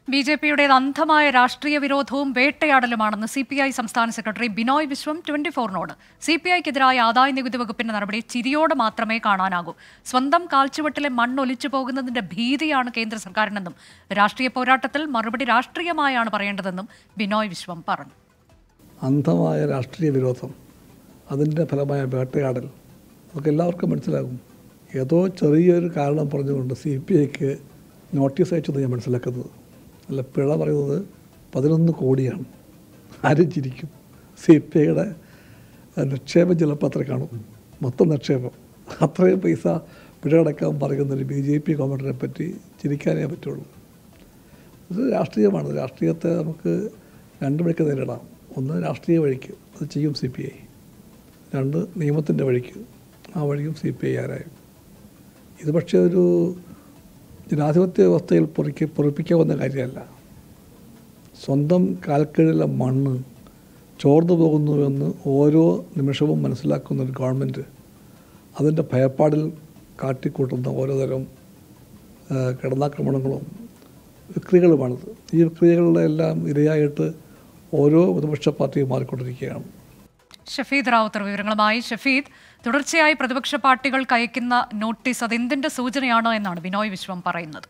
B J പിയുടേത് അന്ധമായ രാഷ്ട്രീയ വിരോധവും വേട്ടയാടലുമാണെന്ന് സി പി ഐ സംസ്ഥാന സെക്രട്ടറി ബിനോയ് വിശ്വം ട്വന്റി ഫോറിനോട് സി പി ഐക്കെതിരായ ആദായ നികുതി വകുപ്പിന്റെ നടപടി ചിരിയോടെ മാത്രമേ കാണാനാകൂ സ്വന്തം കാൽച്ചുവട്ടിലെ മണ്ണൊലിച്ചു പോകുന്നതിന്റെ ഭീതിയാണ് കേന്ദ്ര സർക്കാരിനെന്നും രാഷ്ട്രീയ പോരാട്ടത്തിൽ മറുപടി രാഷ്ട്രീയമായാണ് പറയേണ്ടതെന്നും ബിനോയ് വിശ്വം പറഞ്ഞു അന്ധമായ രാഷ്ട്രീയ വിരോധം അതിൻ്റെ ഫലമായ വേട്ടയാടൽ നമുക്ക് എല്ലാവർക്കും മനസ്സിലാകും ഏതോ ചെറിയൊരു കാരണം പറഞ്ഞുകൊണ്ട് സി പി ഐക്ക് നോട്ടീസ് അയച്ചത് ഞാൻ മനസ്സിലാക്കുന്നത് അല്ല പിഴ പറയുന്നത് പതിനൊന്ന് കോടിയാണ് ആരും ചിരിക്കും സി പി ഐയുടെ നിക്ഷേപം ചിലപ്പോൾ അത്ര കാണും മൊത്തം നിക്ഷേപം അത്രയും പൈസ പിഴ അടക്കാൻ പറയുന്നൊരു ബി ജെ പി ഗവൺമെൻറ്റിനെ പറ്റി ചിരിക്കാനേ പറ്റുള്ളൂ ഇത് രാഷ്ട്രീയമാണ് രാഷ്ട്രീയത്തെ നമുക്ക് രണ്ട് വഴിക്ക് നേരിടാം ഒന്ന് രാഷ്ട്രീയ വഴിക്ക് അത് ചെയ്യും സി പി ഐ രണ്ട് നിയമത്തിൻ്റെ വഴിക്ക് ആ വഴിയും സി പി ഐ ആരായും ഇത് പക്ഷേ ഒരു ജനാധിപത്യ വ്യവസ്ഥയിൽ പൊറിക്ക് പൊറിപ്പിക്കാവുന്ന കാര്യമല്ല സ്വന്തം കാൽക്കീഴിലെ മണ്ണ് ചോർന്നു പോകുന്നുവെന്ന് ഓരോ നിമിഷവും മനസ്സിലാക്കുന്ന ഒരു ഗവൺമെൻറ് അതിൻ്റെ ഭയപ്പാടിൽ കാട്ടിക്കൂട്ടുന്ന ഓരോതരം ആ, കിടന്നാക്രമണങ്ങളും വിക്രികളുമാണിത് ഈ വിക്രിയകളുടെ എല്ലാം ഇരയായിട്ട് ഓരോ പ്രതിപക്ഷ പാർട്ടിയും മാറിക്കൊണ്ടിരിക്കുകയാണ് ഷഫീദ് റാവുത്തർ വിവരങ്ങളുമായി ഷഫീദ് തുടർച്ചയായി പ്രതിപക്ഷ പാർട്ടികൾക്ക് അയക്കുന്ന നോട്ടീസ് അതെന്തിന്റെ സൂചനയാണ് എന്നാണ് ബിനോയ് വിശ്വം പറയുന്നത്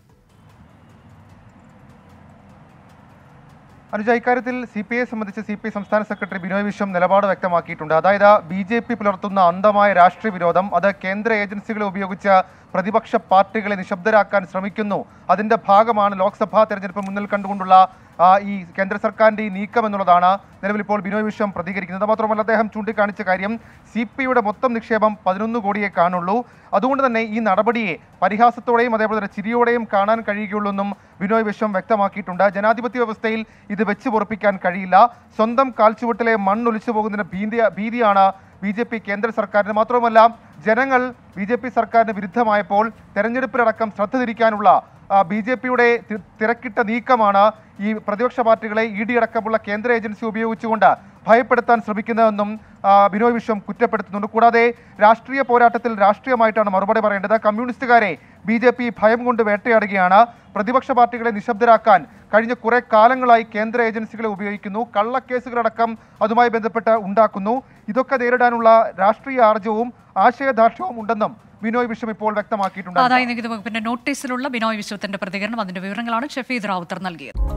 അനുജ ഇക്കാര്യത്തിൽ സി പി ഐ സംബന്ധിച്ച് സി പി ഐ സംസ്ഥാന സെക്രട്ടറി ബിനോയ് വിശ്വം നിലപാട് വ്യക്തമാക്കിയിട്ടുണ്ട് അതായത് ബി ജെ പി പുലർത്തുന്ന അന്ധമായ രാഷ്ട്രീയ വിരോധം അത് കേന്ദ്ര ഏജൻസികളെ ഉപയോഗിച്ച് പ്രതിപക്ഷ പാർട്ടികളെ നിശബ്ദരാക്കാൻ ശ്രമിക്കുന്നു അതിന്റെ ഭാഗമാണ് ലോക്സഭാ തെരഞ്ഞെടുപ്പ് മുന്നിൽ കണ്ടുകൊണ്ടുള്ള ആ, ഈ കേന്ദ്ര സർക്കാരിന്റെ ഈ നീക്കം എന്നുള്ളതാണ് നിലവിൽ ഇപ്പോൾ ബിനോയ് വിശ്വം പ്രതികരിക്കുന്നത് മാത്രമല്ല അദ്ദേഹം ചൂണ്ടിക്കാണിച്ച കാര്യം സി പി യുടെ മൊത്തം നിക്ഷേപം പതിനൊന്ന് കോടിയെ കാണുള്ളൂ അതുകൊണ്ട് തന്നെ ഈ നടപടിയെ പരിഹാസത്തോടെയും അതേപോലെ തന്നെ ചിരിയോടെയും കാണാൻ കഴിയുകയുള്ളൂ എന്നും ബിനോയ് വിശ്വം വ്യക്തമാക്കിയിട്ടുണ്ട് ജനാധിപത്യ വ്യവസ്ഥയിൽ ഇത് വെച്ച് പൊറപ്പിക്കാൻ കഴിയില്ല സ്വന്തം കാൽച്ചുവട്ടിലെ മണ്ണൊലിച്ചു പോകുന്നതിന് ഭീതി ഭീതിയാണ് ബി ജെ പി കേന്ദ്ര സർക്കാരിന് മാത്രവുമല്ല ജനങ്ങൾ ബി ജെ പി സർക്കാരിന് വിരുദ്ധമായപ്പോൾ തെരഞ്ഞെടുപ്പിലടക്കം ശ്രദ്ധ തിരിക്കാനുള്ള ബി ജെ പിയുടെ തിരക്കിട്ട നീക്കമാണ് ഈ പ്രതിപക്ഷ പാർട്ടികളെ ഇ ഡി അടക്കമുള്ള കേന്ദ്ര ഏജൻസി ഉപയോഗിച്ചുകൊണ്ട് ഭയപ്പെടുത്താൻ ശ്രമിക്കുന്നതെന്നും ആ, ബിനോയ് വിശ്വം കുറ്റപ്പെടുത്തുന്നുണ്ട് കൂടാതെ രാഷ്ട്രീയ പോരാട്ടത്തിൽ രാഷ്ട്രീയമായിട്ടാണ് മറുപടി പറയേണ്ടത് കമ്മ്യൂണിസ്റ്റുകാരെ ബി ജെ പി ഭയം കൊണ്ട് വേട്ടയാടുകയാണ് പ്രതിപക്ഷ പാർട്ടികളെ നിശബ്ദരാക്കാൻ കഴിഞ്ഞ കുറെ കാലങ്ങളായി കേന്ദ്ര ഏജൻസികളെ ഉപയോഗിക്കുന്നു കള്ളക്കേസുകളടക്കം അതുമായി ബന്ധപ്പെട്ട് ഉണ്ടാക്കുന്നു ഇതൊക്കെ നേരിടാനുള്ള രാഷ്ട്രീയ ആർജവും ആശയദാർഢ്യവും ഉണ്ടെന്നും ബിനോയ് വിശ്വം ഇപ്പോൾ വ്യക്തമാക്കിയിട്ടുണ്ട് ആദായ നികുതി വകുപ്പിന്റെ നോട്ടീസിലുള്ള ബിനോയ് വിശ്വത്തിന്റെ പ്രതികരണം അതിന്റെ വിവരങ്ങളാണ് ഷഫീദ് റാവുത്തർ നൽകിയത്